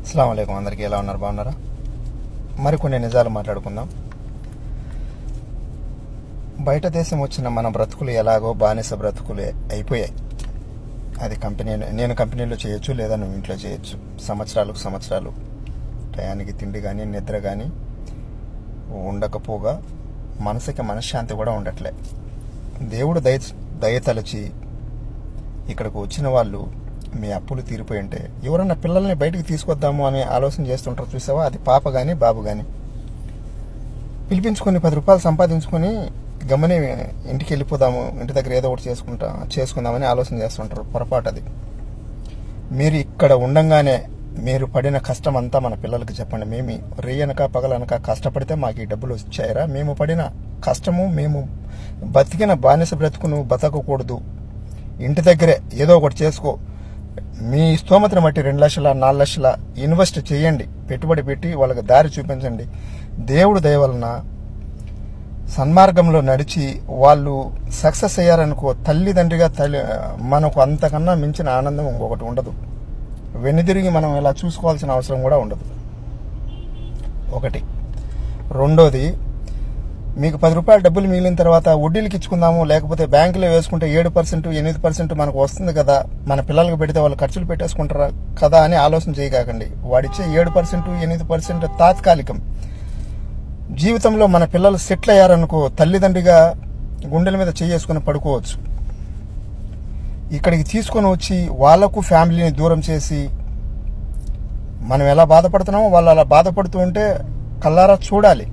అస్సలం అయికం అందరికీ ఎలా ఉన్నారు బాగున్నారా మరికొన్ని నిజాలు మాట్లాడుకుందాం బయట దేశం వచ్చిన మన బ్రతుకులు ఎలాగో బానిస బ్రతుకులు అయిపోయాయి అది కంపెనీ నేను కంపెనీలో చేయొచ్చు లేదా నువ్వు ఇంట్లో చేయొచ్చు సంవత్సరాలకు సంవత్సరాలు టయానికి తిండి కానీ నిద్ర కానీ ఉండకపోగా మనసుకి మనశ్శాంతి కూడా ఉండట్లే దేవుడు దయ దయతలచి ఇక్కడికి వచ్చిన వాళ్ళు మీ అప్పులు తీరిపోయి ఉంటే ఎవరన్నా పిల్లల్ని బయటికి తీసుకొద్దాము అని ఆలోచన చేస్తుంటారు చూసావా అది పాప కానీ బాబు కానీ పిలిపించుకొని పది రూపాయలు సంపాదించుకొని గమని ఇంటికి వెళ్ళిపోదాము ఇంటి దగ్గర ఏదో ఒకటి చేసుకుంటా చేసుకుందామని ఆలోచన చేస్తుంటారు పొరపాటు అది మీరు ఇక్కడ ఉండంగానే మీరు పడిన కష్టం అంతా మన పిల్లలకి చెప్పండి మేము రేయనక పగలనక కష్టపడితే మాకు ఈ డబ్బులు వచ్చాయరా మేము పడిన కష్టము మేము బతికిన బానిస బ్రతుకును బతకకూడదు ఇంటి దగ్గరే ఏదో ఒకటి చేసుకో మీ స్తోమతను బట్టి రెండు లక్షల నాలుగు లక్షల ఇన్వెస్ట్ చేయండి పెట్టుబడి పెట్టి వాళ్ళకి దారి చూపించండి దేవుడు దయ వలన సన్మార్గంలో నడిచి వాళ్ళు సక్సెస్ అయ్యారనుకో తల్లిదండ్రిగా తల్లి మనకు అంతకన్నా మించిన ఆనందం ఇంకొకటి ఉండదు వెనుదిరిగి మనం ఇలా చూసుకోవాల్సిన అవసరం కూడా ఉండదు ఒకటి రెండోది మీకు పది రూపాయలు డబ్బులు మిగిలిన తర్వాత వడ్డీలకి ఇచ్చుకుందాము లేకపోతే బ్యాంకులో వేసుకుంటే ఏడు పర్సెంట్ ఎనిమిది పర్సెంట్ మనకు వస్తుంది కదా మన పిల్లలకు పెడితే వాళ్ళు ఖర్చులు పెట్టేసుకుంటారా కదా అని ఆలోచన చేయకాకండి వాడిచ్చే ఏడు పర్సెంట్ ఎనిమిది పర్సెంట్ తాత్కాలికం జీవితంలో మన పిల్లలు సెటిల్ అయ్యారనుకో తల్లిదండ్రిగా గుండెల మీద చేసుకుని పడుకోవచ్చు ఇక్కడికి తీసుకొని వచ్చి వాళ్లకు ఫ్యామిలీని దూరం చేసి మనం ఎలా బాధపడుతున్నామో వాళ్ళు అలా బాధపడుతూ ఉంటే కల్లారా చూడాలి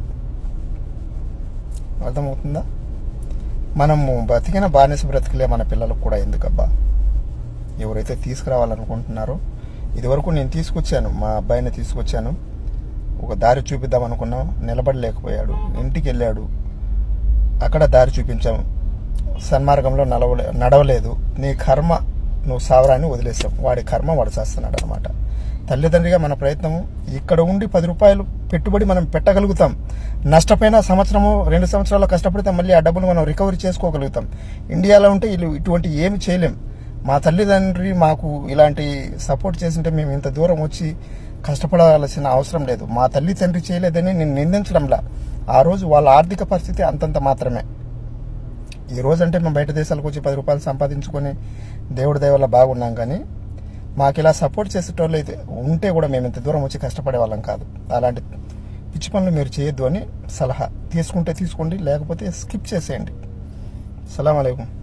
అర్థమవుతుందా మనము బతికిన బానిస బ్రతికలే మన పిల్లలకు కూడా ఎందుకబ్బా ఎవరైతే తీసుకురావాలనుకుంటున్నారో ఇదివరకు నేను తీసుకొచ్చాను మా అబ్బాయిని తీసుకొచ్చాను ఒక దారి చూపిద్దాం అనుకున్నాం నిలబడలేకపోయాడు ఇంటికి వెళ్ళాడు అక్కడ దారి చూపించాము సన్మార్గంలో నడవలే నడవలేదు నీ కర్మ నువ్వు సావరాన్ని వదిలేసావు వాడి కర్మ వాడు చేస్తున్నాడు అనమాట తల్లిదండ్రిగా మన ప్రయత్నం ఇక్కడ ఉండి పది రూపాయలు పెట్టుబడి మనం పెట్టగలుగుతాం నష్టపోయిన సంవత్సరము రెండు సంవత్సరాలు కష్టపడితే మళ్ళీ ఆ డబ్బును మనం రికవరీ చేసుకోగలుగుతాం ఇండియాలో ఉంటే వీళ్ళు ఇటువంటి ఏమి చేయలేం మా తల్లిదండ్రి మాకు ఇలాంటి సపోర్ట్ చేసింటే మేము ఇంత దూరం వచ్చి కష్టపడాల్సిన అవసరం లేదు మా తల్లి తండ్రి చేయలేదని నేను నిందించడంలా ఆ రోజు వాళ్ళ ఆర్థిక పరిస్థితి అంతంత మాత్రమే ఈ రోజు అంటే మేము బయట దేశాలకు వచ్చి పది రూపాయలు సంపాదించుకొని దేవుడి దయ వల్ల బాగున్నాం కానీ మాకు ఇలా సపోర్ట్ చేసేటోళ్ళు అయితే ఉంటే కూడా మేము ఇంత దూరం వచ్చి కష్టపడే వాళ్ళం కాదు అలాంటి పిచ్చి పనులు మీరు చేయొద్దు అని సలహా తీసుకుంటే తీసుకోండి లేకపోతే స్కిప్ చేసేయండి సలాం అలైకుం